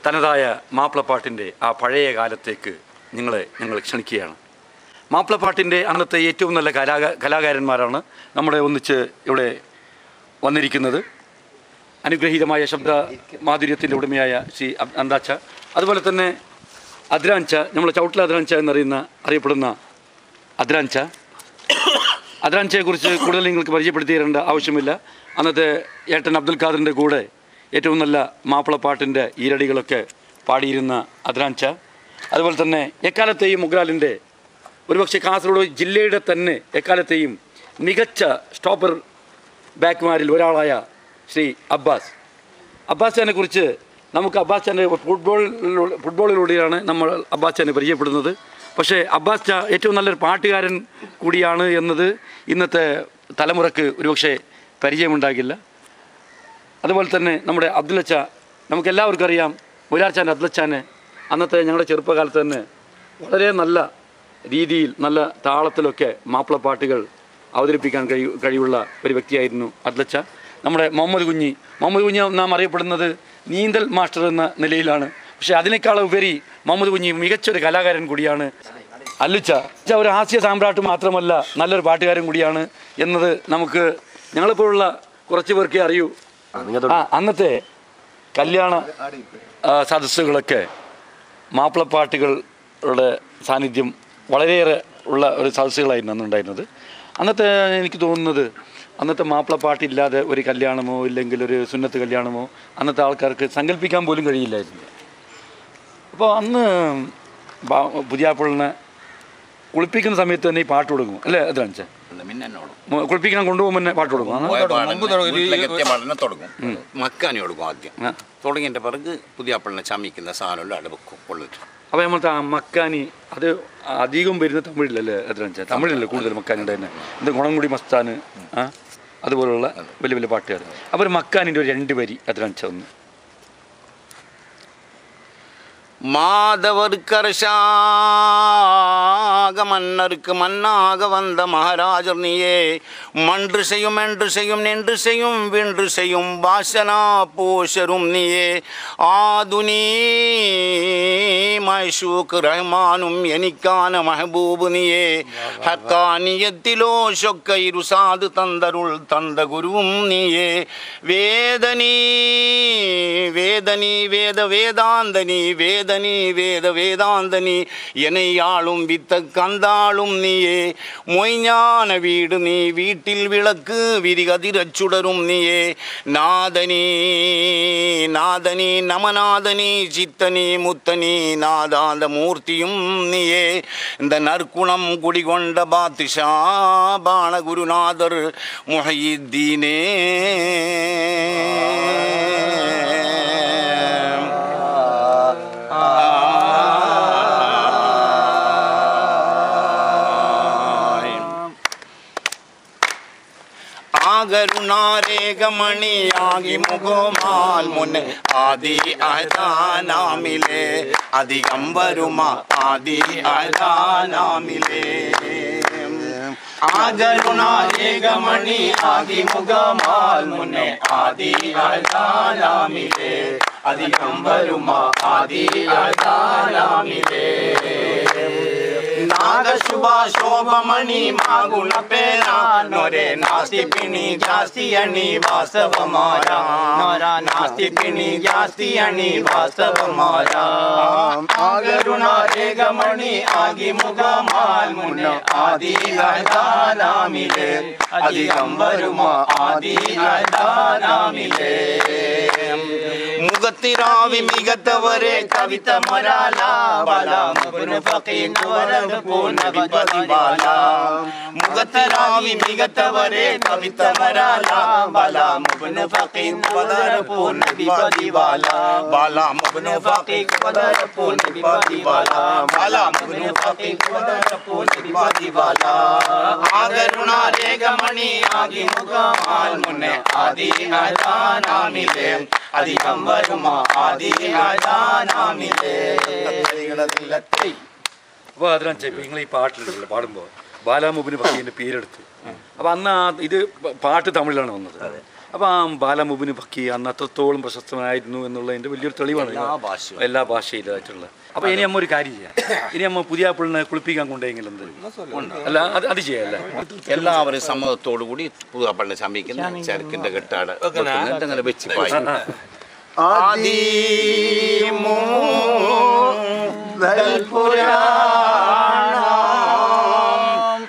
തനതായ മാപ്പിളപ്പാട്ടിൻ്റെ ആ പഴയ കാലത്തേക്ക് നിങ്ങളെ ഞങ്ങൾ ക്ഷണിക്കുകയാണ് മാപ്പിളപ്പാട്ടിൻ്റെ അന്നത്തെ ഏറ്റവും നല്ല കലാക കലാകാരന്മാരാണ് നമ്മുടെ ഒന്നിച്ച് ഇവിടെ വന്നിരിക്കുന്നത് അനുഗ്രഹീതമായ ശബ്ദ മാധുര്യത്തിൻ്റെ ഉടമയായ ശ്രീ അബ്- അന്താച്ച അതുപോലെ തന്നെ അദ്രാഞ്ച നമ്മൾ ചവിട്ടില അദ്രാഞ്ച എന്നറിയുന്ന അറിയപ്പെടുന്ന അദ്രാഞ്ച അദ്രാഞ്ചയെക്കുറിച്ച് കൂടുതൽ നിങ്ങൾക്ക് പരിചയപ്പെടുത്തി തരേണ്ട ആവശ്യമില്ല അന്നത്തെ ഏട്ടൻ അബ്ദുൽ ഖാദറിൻ്റെ കൂടെ ഏറ്റവും നല്ല മാപ്പിളപ്പാട്ടിൻ്റെ ഈരടികളൊക്കെ പാടിയിരുന്ന അദ്രാഞ്ച അതുപോലെ തന്നെ എക്കാലത്തെയും മുഗ്രാലിൻ്റെ ഒരുപക്ഷെ കാസർഗോഡ് ജില്ലയുടെ തന്നെ എക്കാലത്തെയും മികച്ച സ്റ്റോപ്പർ ബാക്ക്മാരിൽ ഒരാളായ ശ്രീ അബ്ബാസ് അബ്ബാസ് കുറിച്ച് നമുക്ക് അബ്ബാസ് ചാനെ ഫുട്ബോൾ ഫുട്ബോളിലൂടെയാണ് നമ്മൾ അബ്ബാസ് ചാനെ പരിചയപ്പെടുന്നത് പക്ഷേ അബ്ബാസ് ചാ ഏറ്റവും നല്ലൊരു പാട്ടുകാരൻ കൂടിയാണ് എന്നത് ഇന്നത്തെ തലമുറക്ക് ഒരുപക്ഷെ പരിചയമുണ്ടാകില്ല അതുപോലെ തന്നെ നമ്മുടെ അബ്ദുലച്ച നമുക്ക് എല്ലാവർക്കും അറിയാം മുരാർച്ചാൻ്റെ അബ്ദുലച്ചാനെ അന്നത്തെ ഞങ്ങളുടെ ചെറുപ്പകാലത്ത് തന്നെ വളരെ നല്ല രീതിയിൽ നല്ല താളത്തിലൊക്കെ മാപ്പിളപ്പാട്ടുകൾ അവതരിപ്പിക്കാൻ കഴി കഴിവുള്ള ഒരു വ്യക്തിയായിരുന്നു അദ്ലച്ച നമ്മുടെ മുഹമ്മദ് കുഞ്ഞി മുഹമ്മദ് കുഞ്ഞി നാം അറിയപ്പെടുന്നത് നീന്തൽ മാസ്റ്റർ എന്ന നിലയിലാണ് പക്ഷേ അതിനേക്കാൾ ഉപരി മുഹമ്മദ് കുഞ്ഞി മികച്ചൊരു കലാകാരൻ കൂടിയാണ് അല്ലുച്ച അല്ലുച്ച ഒരു ഹാസ്യ സാമ്രാട്ട് മാത്രമല്ല നല്ലൊരു പാട്ടുകാരൻ കൂടിയാണ് എന്നത് നമുക്ക് ഞങ്ങളിപ്പോഴുള്ള കുറച്ച് പേർക്കേ അറിയൂ ആ അന്നത്തെ കല്യാണ ആ, സദസ്സുകളൊക്കെ മാപ്പിളപ്പാട്ടുകളുടെ സാന്നിധ്യം വളരെയേറെ ഉള്ള ഒരു സദസ്സുകളായിരുന്നു അന്നുണ്ടായിരുന്നത് അന്നത്തെ എനിക്ക് തോന്നുന്നത് അന്നത്തെ മാപ്പിളപ്പാട്ടില്ലാതെ ഒരു കല്യാണമോ ഇല്ലെങ്കിൽ ഒരു സുന്നത്ത് കല്യാണമോ അന്നത്തെ ആൾക്കാർക്ക് സങ്കല്പിക്കാൻ പോലും കഴിയില്ലായിരുന്നു അപ്പോൾ അന്ന് ബാ- പുതിയാപ്പിളിനെ കുളിപ്പിക്കുന്ന സമയത്ത് തന്നെ ഈ പാട്ട് കൊടുക്കും അല്ലേ എത്രയാണെന്ന് വെച്ചാൽ മിന്നോടും കുളിപ്പിക്കാൻ കൊണ്ടുപോകുമ്പോൾ തന്നെ പാട്ട് കൊടുക്കും അന്ന് പഠനം തുടങ്ങും മക്കാനി കൊടുക്കും ആദ്യം ആ. തുടങ്ങിയിട്ട് പിറക് പുതിയ അപ്പളിനെ ചമിക്കുന്ന സാധനമുള്ള അടുപ്പ് കൊള്ളിട്ട് അപ്പോൾ നമ്മളത്തെ ആ മക്കാനി അത് അധികം വരുന്ന തമിഴിലല്ലേ എത്രയാണെന്ന് വെച്ചാൽ തമിഴിലല്ലേ കൂടുതൽ മക്കാനിയുടെ തന്നെ ഇത് ഗുണംകുടി മസ്താന് ആ അതുപോലുള്ള വലിയ വലിയ പാട്ടുകാർ അപ്പോൾ ഒരു മക്കാനിൻ്റെ ഒരു രണ്ട് വരി എത്രയാണെന്ന് വെച്ചാൽ ഒന്ന് மாதவர்க்கரசாக மன்னருக்கு மன்னாக வந்த மகாராஜர் நீயே மன்று செய்யும் என்று செய்யும் நின்று செய்யும் வென்று செய்யும் வாசனா போஷரும் நீயே ஆதுனி മൈഷൂക്ക് റഹ്മാനും എനിക്കാന മഹബൂബ് നീയേ ഹക്കാനിയത്തിലോ ശൊക്ക ഇരുസാദ് തന്തരുൾ തന്ത ഗുരുവും നീയേ വേദനീ വേദനീ വേദ വേദാന്തനി വേദനീ വേദ വേദാന്തനി എനയാളും വിത്ത കന്താളും നീയേ മൊയ്ஞான വീട് നീ വീട്ടിൽ വിളക്ക് വിരികതിരച്ചുടരും നീയേ നാദനീ നാദനീ നമനാദനീ ചിത്തനീ മുത്തനീ നാദാന്ത മൂർത്തിയും നീയേ இந்த நற்குணம் குடிகொண்ட பாத்திஷா பாண குருநாதர் முஹையுத்தீனே ആകരുണാരേഖമണിയാകി മുഖമാൽ മുൻ ആദി അഹദാനാമിലെ അധികം വരുമ ആദി അഹദാനാമിലെ ആകരുണാരേഖമണി ആകി മുഖമാൽ മുന്നെ ആദി അഹദാനാമിലെ അധികം വരുമ ആദി അഹദാനാമിലെ ನಾಗಶುಭ ಶೋಭಮಣಿ ಮಾಗುಣ ಪೇರ ನೊರೆ ನಾಸ್ತಿ ಪಿಣಿ ಜಾಸ್ತಿ ಅಣಿ ವಾಸವ ಮಾರ ನೊರ ನಾಸ್ತಿ ಪಿಣಿ ಜಾಸ್ತಿ ಅಣಿ ವಾಸವ ಮಾರ ಆಗರುಣ ರೇಗಮಣಿ ಆಗಿ ಮುಗ ಮಾಲ್ ಮುನ್ನ ಆದಿ ನಾಮಿಲೆ അധികം വരുമോ ആദി നാമിലെ മുഖത്തിരാവി മികത്തവരെ കവിത മൊരാല ബല മുബിന് ഫഖീനവരത് പൂർണ്ണ വിപതിബാല മുഖത്തിരാവി മികത്തവരെ കവിത മൊരാല ബല മുബിന് ഫഖീനവരത് പൂർണ്ണ വിപതിബാല ബാല മുബിന് ഫഖീനവരത് പൂർണ്ണ വിപതിബാല ബാല മുബിന് ഫഖീനവരത് പൂർണ്ണ വിപതിബാല ആകരുണ രേഖമണി ആകി മുഖമാൽ മുന്നേ ആദി നാമിലെ അധികം വരുമോ ആദി നാമിലെ അപ്പോൾ അതിനാണ് ഇപ്പോൾ നിങ്ങൾ ഈ പാട്ടിലുണ്ടല്ലോ പാടുമ്പോൾ ബാലാമുബിന് പയ്യൻ്റെ പേരെടുത്ത് അപ്പോൾ അന്ന് ആ ഇത് പ- പാട്ട് തമിഴിലാണ് വന്നത് അപ്പോൾ ആ ബാലമുബിന് ഭക്കി അന്ന് അത്രത്തോളം പ്രശസ്തനായിരുന്നു എന്നുള്ളതിൻ്റെ വലിയൊരു തെളിവാണ് എല്ലാ ഭാഷയും. എല്ലാ ഭാഷയിലായിട്ടുള്ള അപ്പോൾ ഇനി അമ്മ ഒരു കാര്യം ചെയ്യാം ഇനി അമ്മ പുതിയ പിള്ളനെ കുളിപ്പിക്കാൻ കൊണ്ടെങ്കിൽ എന്ത് അല്ല അത് അത് ചെയ്യാം അല്ലേ എല്ലാവരും സമ്മതത്തോടു കൂടി പുതുപ്പള്ളി സമീപിക്കുന്ന ചെറുക്കിന്റെ കെട്ടാട് അങ്ങനെ വെച്ച് പായി ആദിമോ പുരാണം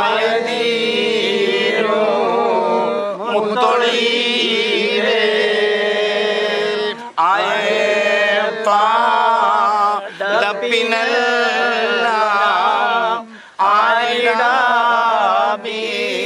ആയതീരോ മുത്തൊളീരേ ആയപ്പാടപ്പിനെല്ലാം ആയിടാബി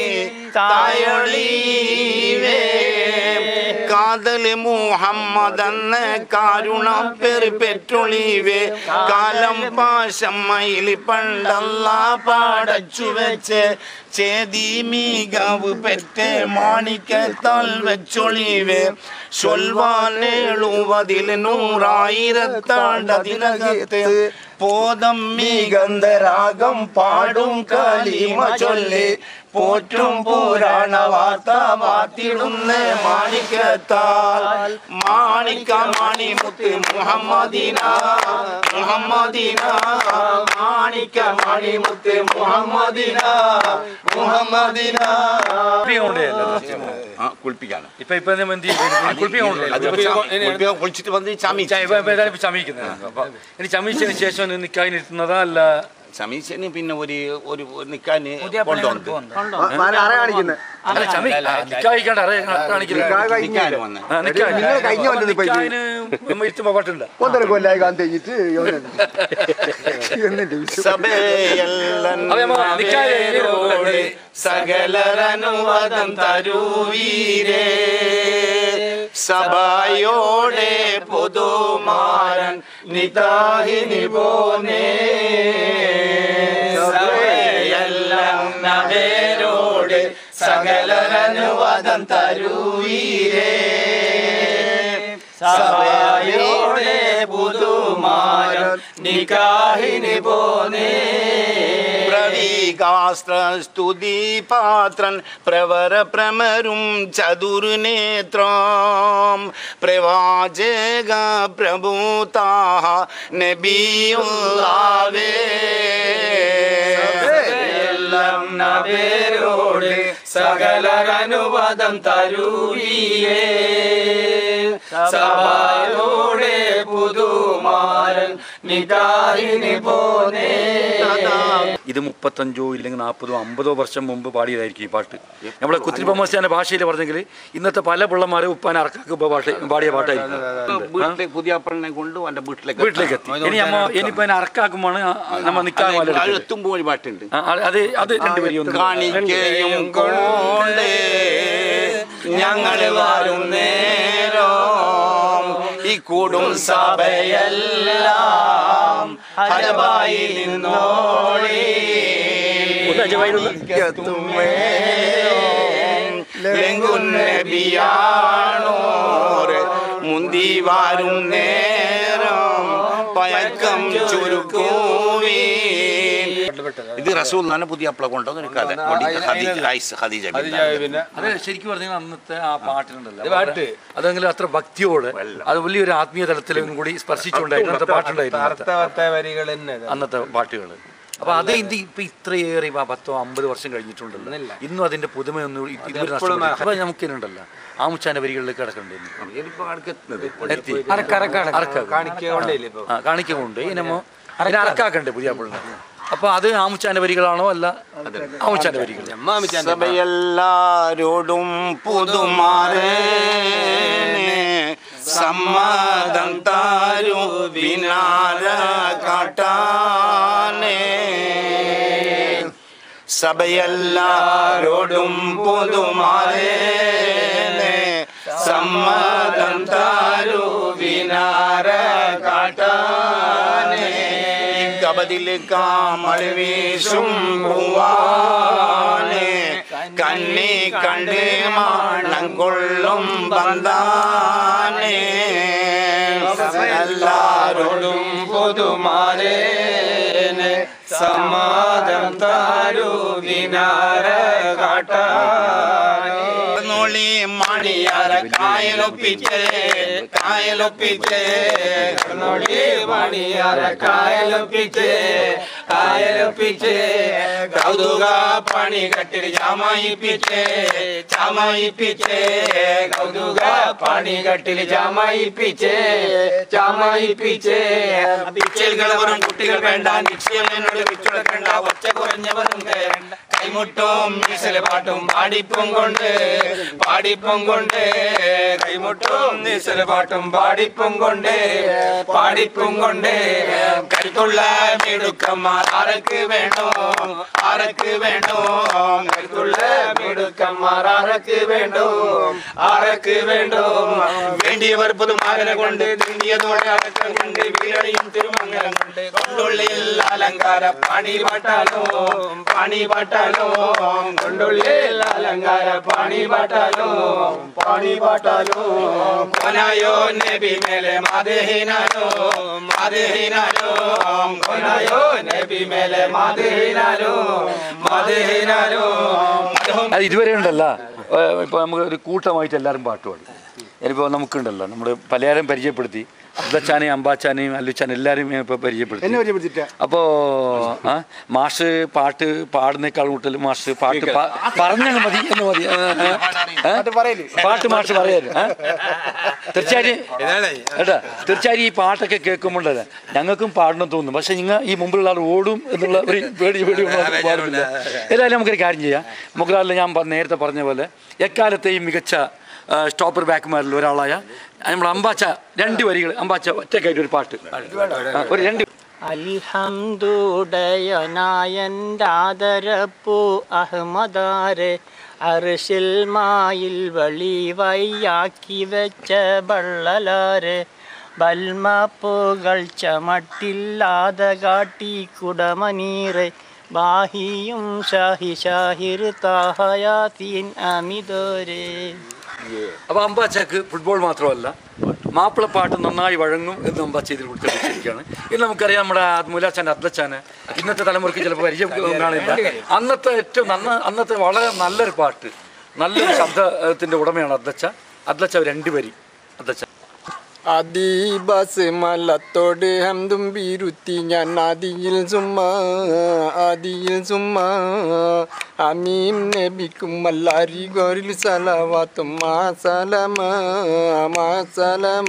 തായൊളീവേ കാതല് മുഹമ്മദെന്ന കാരുണ പെറി പെറ്റൊളിവേ കാലം പാശം മയില് പണ്ടല്ല പാടച്ചു വെച്ച് ചേതി മികവ് പെറ്റ് മാണിക്കത്താൽ വെച്ചൊളിവേ ചൊൽവാനെഴുവതിൽ നൂറായിരത്താണ്ടതിനകത്ത് പോതം മികന്ധരാഗം പാടും കലിമ ചൊല്ലി പോറ്റും പുരാണ വാർത്ത വാത്തിടുന്ന മാണിക്കത്താൽ മാണിക്ക മാണിമുത്ത് മുഹമ്മദിന മുഹമ്മദിന മാണിക്ക മാണിമുത്ത് മുഹമ്മദിന മുഹമ്മദിന കുളിപ്പിക്കാൻ കൊണ്ടേയല്ലേ ആ കുളിപ്പിക്കാണ് ഇപ്പൊ ഇപ്പൊ എന്ത് ചെയ്യും? കുളിപ്പിക്കാൻ കൊണ്ടുപോയി അത് കുളിപ്പിക്കാൻ കുളിച്ചിട്ട് വന്ന് ചമി ച- ഇപ്പൊ- ഇപ്പൊ ഏതായാലും ചമയിക്കുന്നത് അപ്പൊ ഇനി ചമയിച്ചതിന് ശേഷം നിൽക്കാനിരുത്തുന്നതാ അല്ല ചമീച്ചന് പിന്നെ ഒരു ഒരു നിക്കാന് കൊണ്ടുവന്നു കാണിക്കുന്നത് അല്ല ചമി നിക്കായിക്കാണ്ട് അറിയാ കാണിക്കുന്നത് നിക്കാന് വന്ന് ആ, നിക്കാ- നിങ്ങൾ കഴിഞ്ഞ കൊല്ലം ഇപ്പൊ ഇത് നിക്കായിന് ഇരുത്തുമ്പോ പാട്ടുണ്ട് ഒന്നര കൊല്ലായി കാൻ കഴിഞ്ഞിട്ട് എന്നിട്ട് വിശ്വ- അപ്പൊ നമ്മ നിക്കായിനോട് സകലരനുവദം തരുവീരേ സഭയോടെ പൊതുമാരൻ നിതാഹിനി പോനേ സഭയെല്ലാം നവേരോട് സകലരനുവദം തരുവീരേ സഭയോടെ പുതുമാരൻ നികാഹിനി പോനേ പ്രവീകാസ്ത്ര സ്തുതി പാത്രൻ പ്രവര പ്രമരും ചതുർനേത്രം പ്രവാചക പ്രഭൂതാഹ നബിയുള്ളാവേ എല്ലാം നവേരോട് സകലരനുവദം തരുവിയേ സഭയോടെ പുതുമാരൻ നിതാഹിനി പോനേ ഇത് മുപ്പത്തഞ്ചോ ഇല്ലെങ്കിൽ നാൽപ്പതോ അമ്പതോ വർഷം മുമ്പ് പാടിയതായിരിക്കും ഈ പാട്ട് നമ്മളെ കുത്തിരിപ്പമ്മസ്റ്റാന്റെ ഭാഷയിൽ പറഞ്ഞെങ്കിൽ ഇന്നത്തെ പല പിള്ളമാരെ ഉപ്പാൻ അറക്കാക്ക് ഇപ്പൊ പാട്ട് പാടിയ പാട്ടായിരിക്കും വീട്ടിലേക്ക് പുതിയ പെണ്ണെ കൊണ്ട് എൻ്റെ വീട്ടിലേക്ക് വീട്ടിലേക്ക് എത്തി ഇനി അമ്മ ഇനിയിപ്പോ അതിനെ അറക്കാക്കുമ്പോൾ നമ്മ നിൽക്കാൻ അത് എത്തുമ്പോൾ ഒരു പാട്ടുണ്ട് അത് അത് രണ്ടുപേരും ഒന്ന് കാണിക്കയും കൊണ്ട് ഞങ്ങള് വരും നേരം ഈ കൂടും സഭയെല്ലാം ഹരബായി നിന്നോളി ഒന്ന് അജവായി നിന്ന്. ലങ്കുന്നബിയാണോർ മുന്തി വാരും നേരം പയക്കം ചുരുക്കൂവീ ഇത് റസൂൽ തന്നെ പുതിയ അപ്പള കൊണ്ടുവന്ന ഒരു കഥ ഒടി- ഖദീജ ഐസ് ഖദീജ ബിൻ അത് ശരിക്കും പറഞ്ഞാൽ അന്നത്തെ ആ പാട്ടിനുണ്ടല്ലോ പാട്ട് അതെങ്കിലും അത്ര ഭക്തിയോട് അത് വലിയൊരു ആത്മീയ തലത്തിലും കൂടി സ്പർശിച്ചുകൊണ്ടായിരുന്നു അന്നത്തെ പാട്ടുണ്ടായിരുന്നു അന്നത്തെ. വരികൾ തന്നെ അന്നത്തെ പാട്ടുകൾ അപ്പൊ അത് ഇത് ഇപ്പൊ ഇത്രയേറെ ഇപ്പൊ പത്തോ അമ്പത് വർഷം കഴിഞ്ഞിട്ടുണ്ടല്ലോ ഇന്നും അതിന്റെ പുതുമയൊന്നും ഇ- ഇതുവരെ നഷ്ടപ്പെട്ടില്ല. അപ്പൊ നമുക്കിനുണ്ടല്ലോ ആമുച്ചാന്റെ വരികളിലേക്ക് കിടക്കണ്ടേ എത്തി അറക്കാ കാണിക്കൊണ്ടേയില്ലേ ഇപ്പൊ ആ കാണിക്ക കൊണ്ട് ഇനമോ അതിനെ അറക്കാക്കണ്ടേ പുതിയ പിള്ളേർ അപ്പൊ അത് ആമുച്ചാന്റെ വരികളാണോ അല്ല ആമുച്ചാന്റെ വരികൾ സഭയെല്ലാരോടും പുതുമാരേ സമ്മതം താരു വിനാര കാട്ടാനേ സഭയെല്ലാരോടും പുതുമാരേ സമ്മതം താരു വിനാര കാട്ടാനേ കബതിൽ കാമൾ വീശും പൂവാനേ കണ്ണി കണ്ട് മാണം കൊള്ളും ബന്ധാനേ എല്ലാരോടും പുതുമാരേനെ സമാധം താരു വിനാര കാട്ടാനേ കൊണ്ടുള്ളി മണിയാര കായലൊപ്പിച്ചേ കായലൊപ്പിച്ചേ കണ്ണോടി മണിയാര കായലൊപ്പിച്ച് കായലൊപ്പിച്ച് കൗതുക പണി കെട്ടിൽ ചാമായിപ്പിച്ചേ ചാമായിപ്പിച്ചേ കൗതുക പണികട്ടിൽ ചാമയിപ്പിച്ച് ചാമയിപ്പിച്ച് പിച്ചലുകളവരും കുട്ടികൾ വേണ്ട നിശ്ചയമോട് വിട്ടുകൊടുക്കണ്ട ഒച്ച കുറഞ്ഞവരും കേറണ്ട കൈമുട്ടും മീസല് പാട്ടും പാടിപ്പും കൊണ്ട് പാടിപ്പും കൊണ്ട് കൈമുട്ടും മീസല് പാട്ടും പാടിപ്പും കൊണ്ട് പാടിപ്പും കൊണ്ട് കരുത്തുള്ള മിടുക്കന്മാർ ആരക്ക് വേണോ ആരക്ക് വേണോ കരുത്തുള്ള മിടുക്കന്മാർ ആരക്ക് വേണ്ടോ ആരക്ക് വേണ്ടോ വേണ്ടിയവർ പുതുമാകല കൊണ്ട് തിണ്ടിയതോടെ അടക്കം കൊണ്ട് വീരടിയും തിരുമംഗലം കൊണ്ട് കൊണ്ടുള്ളിൽ അലങ്കാര പണി പാട്ടാലോ പണി പാട്ടാലോ കൊണ്ടുള്ളിൽ അലങ്കാര പണി പാട്ടാലോ പണി പാട്ടാലോ കൊനായോ നബി മേലെ മാതേഹിനാലോ മാതേഹിനാലോ കൊനായോ നബി മേലെ മാതേഹിനാലോ മാതേഹിനാലോ അത് ഇതുവരെ ഉണ്ടല്ല ഇപ്പോൾ നമുക്ക് ഒരു കൂട്ടമായിട്ട് എല്ലാവരും പാട്ട് പാടും ഇനിയിപ്പോൾ നമുക്കുണ്ടല്ലോ നമ്മൾ പലരും പരിചയപ്പെടുത്തി അബ്ദച്ചാനെയും അമ്പാച്ചാനെയും അല്ലുച്ചാനെയും എല്ലാവരും ഇപ്പോൾ പരിചയപ്പെടുത്തി എന്നെ പരിചയപ്പെടുത്തിട്ട അപ്പോൾ ആ മാഷ് പാട്ട് പാടുന്നേക്കാൾ കൂടുതൽ മാഷ് പാട്ട് പാ- പറഞ്ഞാൽ മതി എന്ന് മതി ഏ, ഏ, ഏ? പറയല് പാട്ട് മാഷ് പറയാറ് ഏ? തീർച്ചയായും ഏട്ടാ തീർച്ചയായും ഈ പാട്ടൊക്കെ കേൾക്കുമ്പോഴല്ലേ ഞങ്ങൾക്കും പാടണം തോന്നും പക്ഷെ നിങ്ങൾ ഈ മുമ്പിലുള്ള ആൾ ഓടും എന്നുള്ള ഒരു പേടി പേടി ഉള്ളത് പാടില്ല ഏതായാലും നമുക്കൊരു കാര്യം ചെയ്യാം മുഗ്രാലിൽ ഞാൻ പ- നേരത്തെ പറഞ്ഞ പോലെ എക്കാലത്തെയും മികച്ച ആ, സ്റ്റോപ്പർ ബാക്കുമാരിൽ ഒരാളായ നമ്മൾ അമ്പാച്ച രണ്ട് വരികൾ അമ്പാച്ച ഒറ്റക്കായിട്ട് ഒരു പാട്ട് ആ, ഒരു രണ്ട് അൽഹംദുടയനായൻ്റാദരപ്പു അഹമ്മദാരെ അർഷിൽ മായിൽ വളി വയ്യാക്കി വെച്ച ബള്ളലാരെ ബൽമപ്പുകൾ ചമട്ടില്ലാതെ കാട്ടി കുടമനീറെ ബാഹിയും ഷാഹി ഷാഹിർ താഹയാത്തീൻ അമിതോരേ അപ്പോൾ അമ്പാച്ചക്ക് ഫുട്ബോൾ മാത്രമല്ല മാപ്പിളപ്പാട്ട് നന്നായി വഴങ്ങും എന്ന് അമ്പാച്ച ഇതിൽ കൊടുത്തിരിക്കുകയാണ് ഇത് നമുക്കറിയാം നമ്മുടെ മുലാച്ചാൻ്റെ അദ്ലച്ചാന് ഇന്നത്തെ തലമുറയ്ക്ക് ചിലപ്പോൾ പരിചയം കാണില്ല അന്നത്തെ ഏറ്റവും നന്ന അന്നത്തെ വളരെ നല്ലൊരു പാട്ട് നല്ലൊരു ശബ്ദത്തിൻ്റെ ഉടമയാണ് അദ്ലച്ച അദ്ലച്ച രണ്ട് വരി അദ്ലച്ച ആദിബാസ് മലത്തോട് ഹംദും ബീരുത്തി ഞാൻ ആദിയിൽ സുമ്മ ആദിയിൽ സുമ്മ അമീം നബിക്കും അല്ലാരി ഗോരിൽ സലവാത്തും മാ സലമ മാ സലമ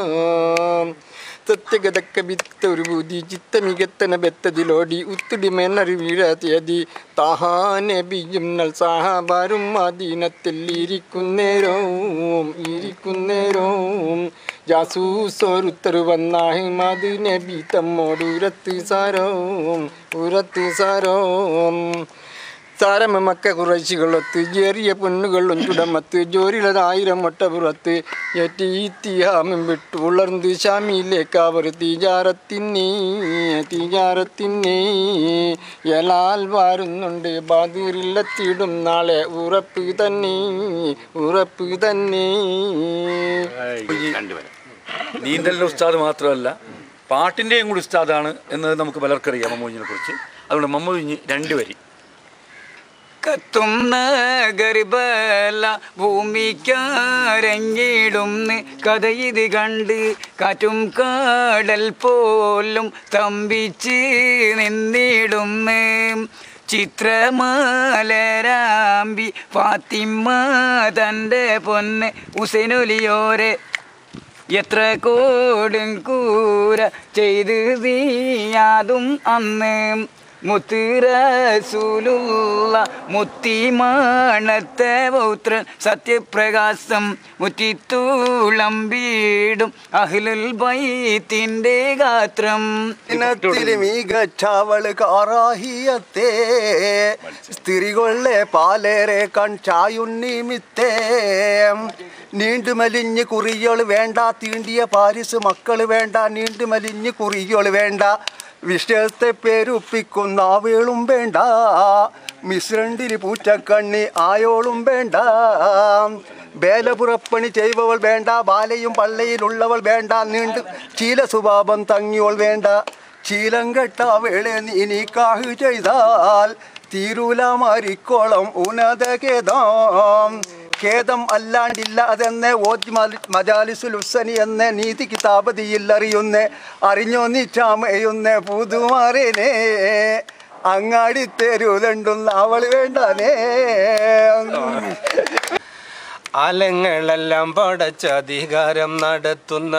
സത്യഗതക്ക വിത്തൊരു ബുദ്ധി ചിത്തമികത്തന ബെത്തതിലോടി ഉത്തുടിമെന്നറി വീഴാത്തിയതി താഹാനബിയും നൽ സാഹാബാരും മദീനത്തിൽ ഇരിക്കുന്നേരോം ഇരിക്കുന്നേരോം ജാസൂസോരുത്തർ വന്നാഹി മത് നബി തമ്മോട് ഉരത്ത് സാരോം ഉരത്ത് സാരോം സാരമ മക്ക കുറശികളൊത്ത് ഏറിയ പൊന്നുകളും ചുടമത്ത് ജോരിലതായിരം ഒട്ടപുറത്ത് എറ്റീത്തിയാമം വിട്ടു ഉളർന്ന് ഷാമിയിലേക്ക് അവർ തീജാരത്തിന്നേ തീജാരത്തിന്നേ എലാൽ വാരുന്നുണ്ട് ബാതിറില്ലെത്തിയിടും നാളെ ഉറപ്പ് തന്നെ ഉറപ്പ് തന്നെ രണ്ടുപേരും നീന്തലിൻ്റെ ഉസ്താദ് മാത്രമല്ല പാട്ടിൻ്റെയും കൂടി ഉസ്താദാണ് എന്ന് നമുക്ക് പലർക്കറിയാം മമ്മൂഞ്ഞിനെ കുറിച്ച് അതുകൊണ്ട് മമ്മൂഞ്ഞി രണ്ട് വരി കത്തും നഗർബല ഭൂമിക്കാരങ്ങിടുന്ന് കഥ ഇത് കണ്ട് കാറ്റും കാടൽ പോലും തമ്പിച്ച് നിന്നിടുന്ന് ചിത്രമാലരാമ്പി ഫാത്തിമ തൻ്റെ പൊന്ന് ഉസൈനൊലിയോരെ എത്ര കോടും കൂര ചെയ്ത് നീയാതും അന്ന് മുത്തിറസൂലുള്ള മുത്തിമാണത്തെ പൗത്രൻ സത്യപ്രകാശം മുറ്റിത്തൂളം വീടും അഹ്ലുൽ ബൈത്തിൻ്റെ ഗാത്രം ഇനത്തില് മികച്ചവള് കാറാഹിയത്തേ സ്ത്രീകളെ പാലേറെ കൺചായുണ്ണിമിത്തേ നീണ്ടുമലിഞ്ഞ് കുറിയോള് വേണ്ട തീണ്ടിയ പാരിസ് മക്കള് വേണ്ട നീണ്ടുമലിഞ്ഞ് കുറിയോള് വേണ്ട വിഷയത്തെ പേരുപ്പിക്കുന്ന ആവേളും വേണ്ട മിശ്രണ്ടിന് പൂച്ചക്കണ്ണി ആയോളും വേണ്ട വേലപുറപ്പണി ചെയ്വവൾ വേണ്ട ബാലയും പള്ളയിലുള്ളവൾ വേണ്ട നീണ്ട് ചീല സ്വഭാവം തങ്ങിയോൾ വേണ്ട ചീലം കെട്ട വേളെ നീ നീക്കാഹ് ചെയ്താൽ തീരൂല മാരിക്കോളം ഉന്നതകേതാം ഖേദം അല്ലാണ്ടില്ല അതെന്നെ ഓതി മജാലിസുൽ ഹുസനി എന്നെ നീതി കിതാപതിയിൽ അറിയുന്നേ അറിഞ്ഞോ നീ ചാമയുന്നേ പുതുമാറിനെ അങ്ങാടി തെരുവുതണ്ടുന്ന അവൾ വേണ്ടാനേ ആലങ്ങളെല്ലാം പടച്ച അധികാരം നടത്തുന്ന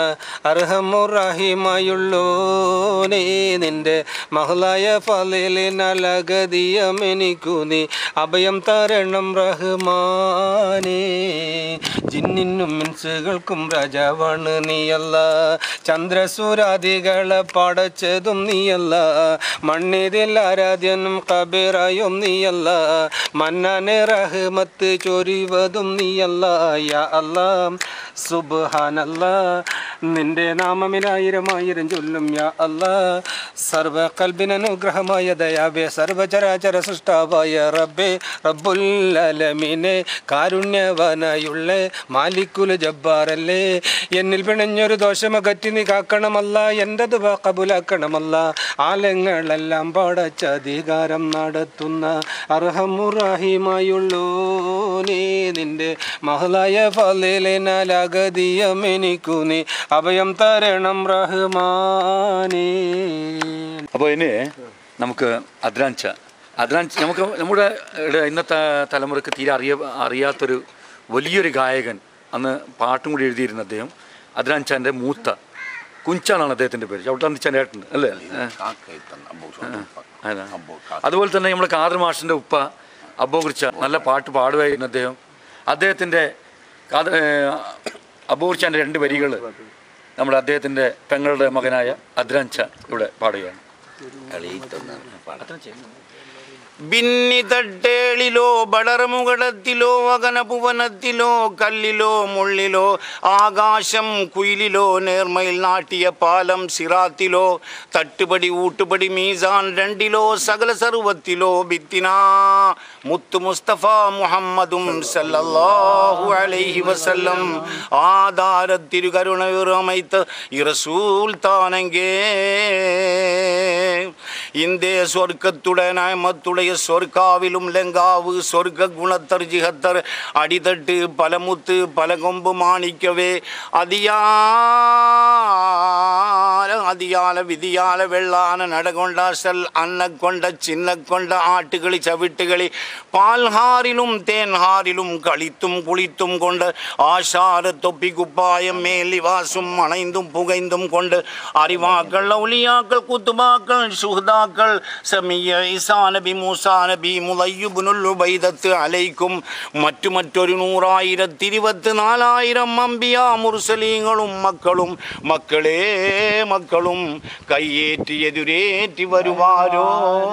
അർഹമുറഹിമയുള്ളൂനേ നിന്റെ മഹളായ ഫലിലിനലഗതിയമെനിക്കു നീ അഭയം തരണം റഹ്മാനേ ജിന്നിനും മിൻസുകൾക്കും രാജാവാണ് നീയല്ല ചന്ദ്രസൂരാദികളെ പടച്ചതും നീയല്ല മണ്ണിതിൽ ആരാധ്യനും കബീറായും നീയല്ല മന്നാനെ റഹ്മത്ത് ചൊരിവതും നീയല്ല യാ അല്ലാ സുബ്ഹാനല്ലാ നിന്റെ നാമമിലായിരം ആയിരം ചൊല്ലും യാ അല്ലാ സർവ കൽബിനനുഗ്രഹമായ ദയാവേ സർവചരാചര സൃഷ്ടാവായ റബ്ബേ റബ്ബുൽ അലമീനെ കാരുണ്യവനായുള്ള മാലിക്കുൽ ജബ്ബാറല്ലേ എന്നിൽ പിണഞ്ഞൊരു ദോഷമകറ്റി നീ കാക്കണമല്ല എൻ്റെ ദുബ കബുലാക്കണമല്ല ആലങ്ങളെല്ലാം പടച്ച അധികാരം നടത്തുന്ന അർഹമുറഹിമായുള്ളൂ നീ നിന്റെ മഹളായ ഫലിലിനലഗതിയമെനിക്കു നീ അഭയം തരണം റഹ്മാനേ അപ്പോൾ ഇനി നമുക്ക് അദ്രാൻച അദ്രാൻച നമുക്ക് നമ്മുടെ ഇവിടെ ഇന്നത്തെ തലമുറക്ക് തീരെ അറിയ അറിയാത്തൊരു വലിയൊരു ഗായകൻ അന്ന് പാട്ടും കൂടി എഴുതിയിരുന്ന അദ്ദേഹം അദ്രാൻചാൻ്റെ മൂത്ത കുഞ്ചാനാണ് അദ്ദേഹത്തിൻ്റെ പേര് ചവിട്ടാന്തിച്ചാൻ്റെ ഏട്ടൻ അല്ലേ ഏ. അതാ. അതുപോലെ തന്നെ നമ്മുടെ കാദർ മാഷിൻ്റെ ഉപ്പ അബ്ബോ കുറിച്ച നല്ല പാട്ട് പാടുമായിരുന്നു അദ്ദേഹം അദ്ദേഹത്തിൻ്റെ കാദ അബ്ബോ കുറിച്ചാൻ്റെ രണ്ട് വരികൾ നമ്മുടെ അദ്ദേഹത്തിൻ്റെ പെങ്ങളുടെ മകനായ അദ്രാൻച ഇവിടെ പാടുകയാണ് ഭിന്നിതട്ടേളിലോ ബടർമുകടത്തിലോ അകനഭുവനത്തിലോ കല്ലിലോ മുള്ളിലോ ആകാശം കുയിലിലോ നേർമയിൽ നാട്ടിയ പാലം സിറാത്തിലോ തട്ടുപടി ഊട്ടുപടി മീസാൻ രണ്ടിലോ സകല സർവത്തിലോ ഭിത്തിനാ മുത്തു മുസ്തഫ മുഹമ്മദും സല്ലല്ലാഹു അലൈഹി വസല്ലം ആധാരത്തിരുകരുണയുറമൈത്ത് ഇറസൂൽ താനെങ്കേ ഇന്ത്യ സ്വർഗത്തുടനായ മത്തുடைய சொர்க்காவிலும் லெங்காவு சொர்க்க குணத்தர் ஜிகத்தர் அடிதட்டு பலமுத்து பல கொம்பு மாணிக்கவே அதியால அதியால விதியால வெള്ളാന നടകൊണ്ടാസൽ അന്ന കൊണ്ട ചിന്ന കൊണ്ട ആട്ടുകളി ചവിട്ടുകളി പാൽഹാറിലും തേൻഹാറിലും കളിത്തും കുളിത്തും കൊണ്ട് ആശാര തൊപ്പി കുപ്പായം മേലിവാസും അണൈന്തും പുകൈന്തും കൊണ്ട് അറിവാക്കൾ ഔലിയാക്കൾ കുത്തുബാക്കൾ സുഹൃതാക്കൾ സമിയ ഈസാ നബി മൂസാ നബി മുലയ്യുബുനുൽ ഉബൈദത്ത് അലൈക്കും മറ്റു മറ്റൊരു നൂറായിരത്തി ഇരുപത്തി നാലായിരം അമ്പിയ മുർസലീങ്ങളും മക്കളും മക്കളെ മക്കളും കയ്യേറ്റി എതിരേറ്റി വരുവാരോ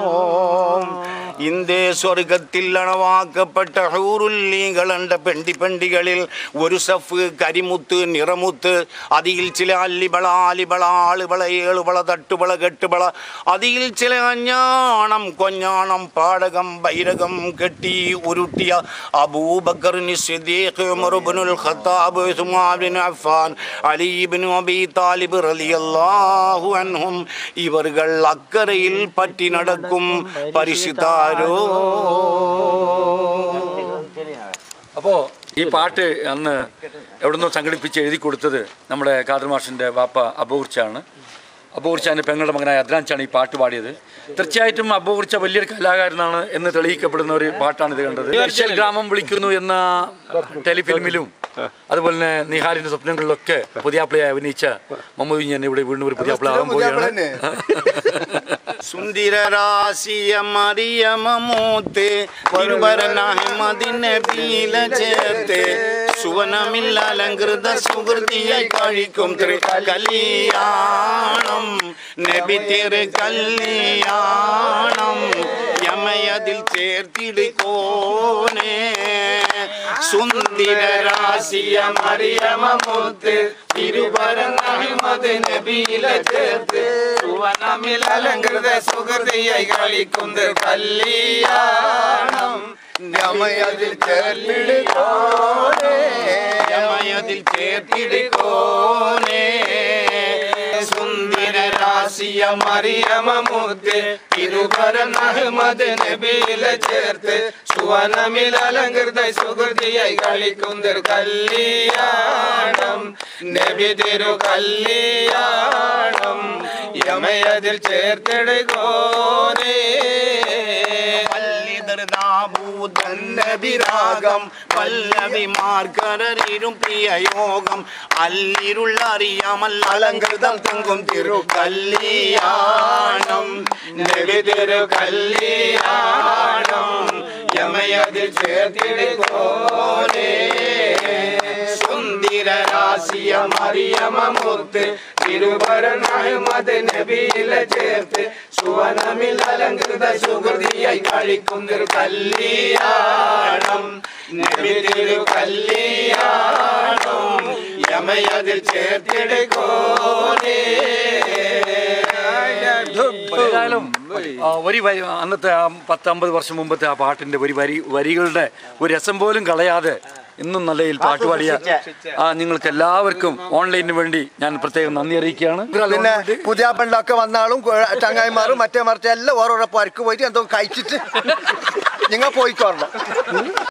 ഇന്ത്യ സ്വർഗത്തിൽ അണവാക്കപ്പെട്ട ഹൂറുല്ലീകളുണ്ട് പെണ്ടി പെണ്ടികളിൽ ഒരു സഫ് കരിമുത്ത് നിറമുത്ത് അതിൽ ചില അല്ലിബള ആലിബള ആളുബള ഏളുബള തട്ടുബള കെട്ടുബള അതിൽ ചില അഞ്ഞാണം കൊഞ്ഞാണം പാടകം ബൈരകം കെട്ടി ഉരുട്ടിയ അബൂബക്കറിന് Siddiq Umar ibn al Khattab Uthman bin Affan Ali ibn Abi Talib റളിയല്ലാഹു അൻഹും ഇവർകൾ അക്കരയിൽ പറ്റി നടക്കും പരിശുദ്ധാരോ അപ്പോൾ ഈ പാട്ട് അന്ന് എവിടുന്നോ സംഘടിപ്പിച്ച് എഴുതി കൊടുത്തത് നമ്മുടെ കാദർ മാഷിൻ്റെ വാപ്പ അബൂർച്ചാണ് അബൂർച്ചാൻ്റെ പെങ്ങളുടെ മകനായ അദ്രാൻച്ചാണ് ഈ പാട്ട് പാടിയത് തീർച്ചയായിട്ടും അബൂർച്ച വലിയൊരു കലാകാരനാണ് എന്ന് തെളിയിക്കപ്പെടുന്ന ഒരു പാട്ടാണ് ഇത് കണ്ടത് വിർച്വൽ ഗ്രാമം വിളിക്കുന്നു എന്ന ടെലിഫിലിമിലും അതുപോലെ തന്നെ നിഹാലിന്റെ സ്വപ്നങ്ങളിലൊക്കെ പുതിയാപ്പിളയായി അഭിനയിച്ച മമ്മൂദ് ഞാൻ ഇവിടെ വീണ്ടും ഒരു പുതിയാപ്പിള ആകാൻ പോവുകയാണ് സുന്ദരരാശിയ മറിയമ മൂത്ത് തിരുവരനാഹിമതിനെ പീല ചേർത്ത് സുവനമില്ല അലങ്കൃത സുഹൃത്തിയെ കഴിക്കും തിരു കല്യാണം നബി തിരു കല്യാണം യമയതിൽ ചേർത്തിടുക്കോനേ സുന്ദരരാശിയ മറിയമ മൂത്ത് തിരുവരനാഹിമത് നബിയിലെ ചേർത്ത് സുവനമിൽ അലങ്കൃത സുഹൃതിയായി കളിക്കുന്നത് കല്യാണം യമയതിൽ ചേർത്തിടുക്കോനേ യമയതിൽ ചേർത്തിടുക്കോനേ സുന്ദരരാശി ആസിയ മറിയമ മുത്ത് തിരുവരൻ അഹമ്മദ് നബിയിലെ ചേർത്ത് സുവനമിൽ അലങ്കൃത സുഹൃതിയായി കളിക്കുന്നർ കല്യാണം നബി തിരു കല്യാണം യമയതിൽ ചേർത്തെടുക്കോനേ വിരാഗം വല്ലവിമാർക്കരരും പ്രിയയോഗം അല്ലിരുള്ളറിയാമൽ അലങ്കൃതം തെങ്കും തിരു കല്യാണം നബി തിരു കല്യാണം യമയതിൽ ചേർത്തിടുക്കോനേ സുന്ദര രാശിയ മറിയമ മുത്ത് തിരുവരൻ അഹമ്മദ് നബിയിലെ ചേർത്ത് സുവനമിൽ അലങ്കൃത സുഹൃതിയായി കളിക്കുന്നൊരു കല്യാണം നബി തിരു കല്യാണം യമയതിൽ ചേർത്തിടുക്കോനേ ഏതായാലും ആ, ഒരു വരി അന്നത്തെ ആ പത്ത് അമ്പത് വർഷം മുമ്പത്തെ ആ പാട്ടിന്റെ ഒരു വരി വരികളുടെ ഒരു രസം പോലും കളയാതെ ഇന്നും നല്ലയിൽ പാട്ട് പാടിയ ആ നിങ്ങൾക്ക് എല്ലാവർക്കും ഓൺലൈനിന് വേണ്ടി ഞാൻ പ്രത്യേകം നന്ദി അറിയിക്കുകയാണ് പിന്നെ പുതിയ പെണ്ണൊക്കെ വന്നാലും കു- ചങ്ങായിമാരും മറ്റേ മറിച്ച് എല്ലാം ഓരോരോ പരക്ക് പോയിട്ട് എന്തോ കഴിച്ചിട്ട് നിങ്ങൾ പോയിക്കോറണം